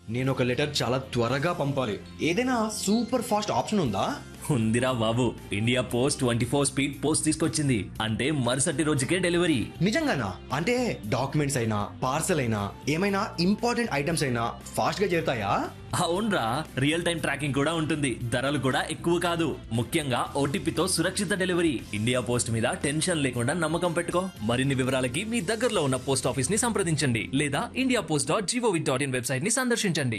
నేను ఒక లెటర్ చాలా త్వరగా పంపాలి ఏదైనా సూపర్ ఫాస్ట్ ఆప్షన్ ఉందా ఉందిరా బాబు India post twenty four speed post తీసుకొచ్చింది అంటే మరుసటి రోజుకే డెలివరీ నిజంగానా అంటే డాక్యుమెంట్స్ అయినా పార్సల్ అయినా ఏమైనా ఇంపార్టెంట్ ఐటమ్స్ అయినా ఫాస్ట్ గా చేరుతాయా అవునరా రియల్ టైం ట్రాకింగ్ కూడా ఉంటుంది ధరలు కూడా ఎక్కువ కాదు ముఖ్యంగా ఓటీపీతో సురక్షిత డెలివరీ ఇండియా పోస్ట్ మీద టెన్షన్ లేకుండా నమ్మకం పెట్టుకో మరిన్ని వివరాలకి మీ దగ్గరలో ఉన్న పోస్ట్ ఆఫీస్ ని సంప్రదించండి లేదా India post dot gov dot in website ని సందర్శించండి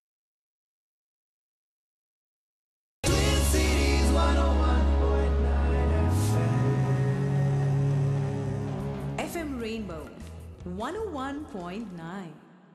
FM Rainbow 101.9.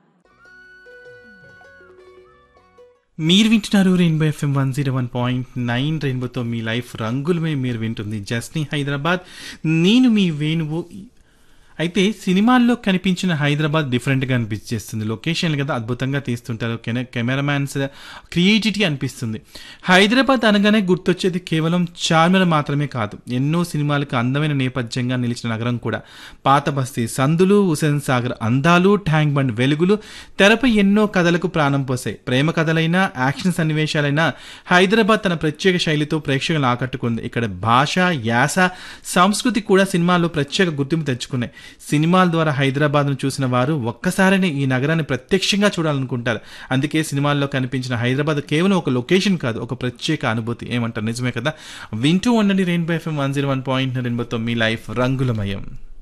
మీరు వింటున్నారు Rainbow FM one zero one point nine రెయిన్బోతో మీ లైఫ్ రంగులమే మీరు వింటుంది జస్ని హైదరాబాద్ నేను మీ వేణువు అయితే సినిమాల్లో కనిపించిన హైదరాబాద్ డిఫరెంట్గా అనిపించేస్తుంది లొకేషన్లు కదా అద్భుతంగా తీస్తుంటారు కెమె కెమెరామ్యాన్స్ క్రియేటివిటీ అనిపిస్తుంది హైదరాబాద్ అనగానే గుర్తొచ్చేది కేవలం చార్మినార్ మాత్రమే కాదు ఎన్నో సినిమాలకు అందమైన నేపథ్యంగా నిలిచిన నగరం కూడా పాత బస్తీ సందులు హుసేన్ సాగర్ అందాలు ట్యాంక్ బండ్ వెలుగులు తెరపై ఎన్నో కథలకు ప్రాణం పోసాయి ప్రేమ కథలైనా యాక్షన్ సన్నివేశాలైనా హైదరాబాద్ తన ప్రత్యేక శైలితో ప్రేక్షకులను ఆకట్టుకుంది ఇక్కడ భాష యాస సంస్కృతి కూడా సినిమాల్లో ప్రత్యేక గుర్తింపు తెచ్చుకున్నాయి సినిమాల ద్వారా హైదరాబాద్ను చూసిన వారు ఒక్కసారినే ఈ నగరాన్ని ప్రత్యక్షంగా చూడాలనుకుంటారు అందుకే సినిమాల్లో కనిపించిన హైదరాబాద్ కేవలం ఒక లొకేషన్ కాదు ఒక ప్రత్యేక అనుభూతి ఏమంటారు నిజమే కదా వింటూ ఉండండి Rainbow FM one zero one point రెయిన్బోతో మీ లైఫ్ రంగులమయం